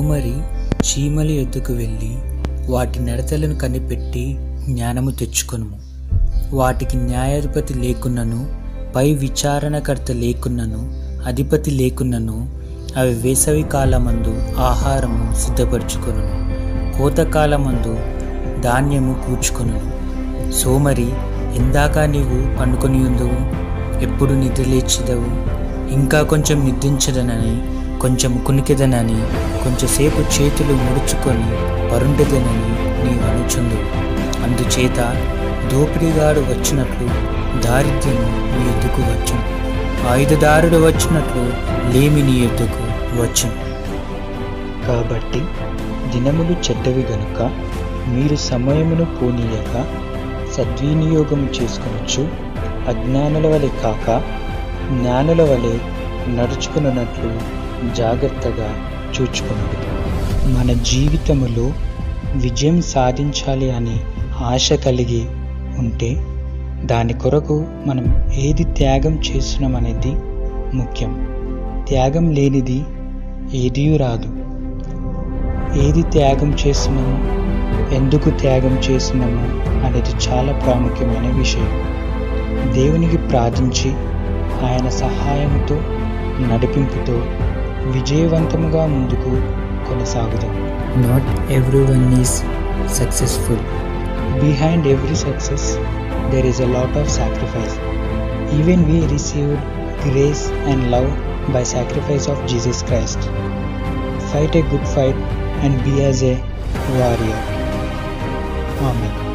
సోమరి చీమల యొద్దకు వెళ్ళి వాటి నడతలను కనిపెట్టి జ్ఞానము తెచ్చుకొనుము వాటికి న్యాయాధిపతి లేకున్నను పై విచారణకర్త లేకున్నను అధిపతి లేకున్నను అవి వేసవి కాలమందు ఆహారము సిద్ధపరచుకొనును కోతకాలమందు ధాన్యము కూర్చుకొనును సోమరి ఎందాక నీవు పండుకొని ఉందువు ఎప్పుడు నిద్రలేచిదవు ఇంకా కొంచెం నిద్రించదనని కొంచెం కునికెదనని కొంచెంసేపు చేతులు ముడుచుకొని పరుండదనని నీవు అనుచుందు అందుచేత దోపిడిగాడు వచ్చినట్లు దారిద్ర్యము నీ ఎద్దుకు వచ్చును ఆయుధదారుడు వచ్చినట్లు లేమి నీ ఎద్దుకు వచ్చును కాబట్టి దినములు చెడ్డవి గనుక మీరు సమయమును పోనీయక సద్వినియోగం చేసుకొనొచ్చు అజ్ఞానుల వలె కాక జ్ఞానుల వలె నడుచుకున్నట్లు జాగ్రత్తగా చూచుకున్నది మన జీవితములో విజయం సాధించాలి అని ఆశ కలిగి ఉంటే దాని కొరకు మనం ఏది త్యాగం చేస్తున్నామనేది ముఖ్యం త్యాగం లేనిది ఏదీ రాదు ఏది త్యాగం చేస్తున్నాము ఎందుకు త్యాగం చేస్తున్నాము అనేది చాలా ప్రాముఖ్యమైన విషయం దేవునికి ప్రార్థించి ఆయన సహాయంతో నడిపింపుతో విజయవంతముగా ముందుకు కొనసాగుదాం not everyone is successful behind every success there is a lot of sacrifice even we received grace and love by sacrifice of Jesus Christ fight a good fight and be as a warrior amen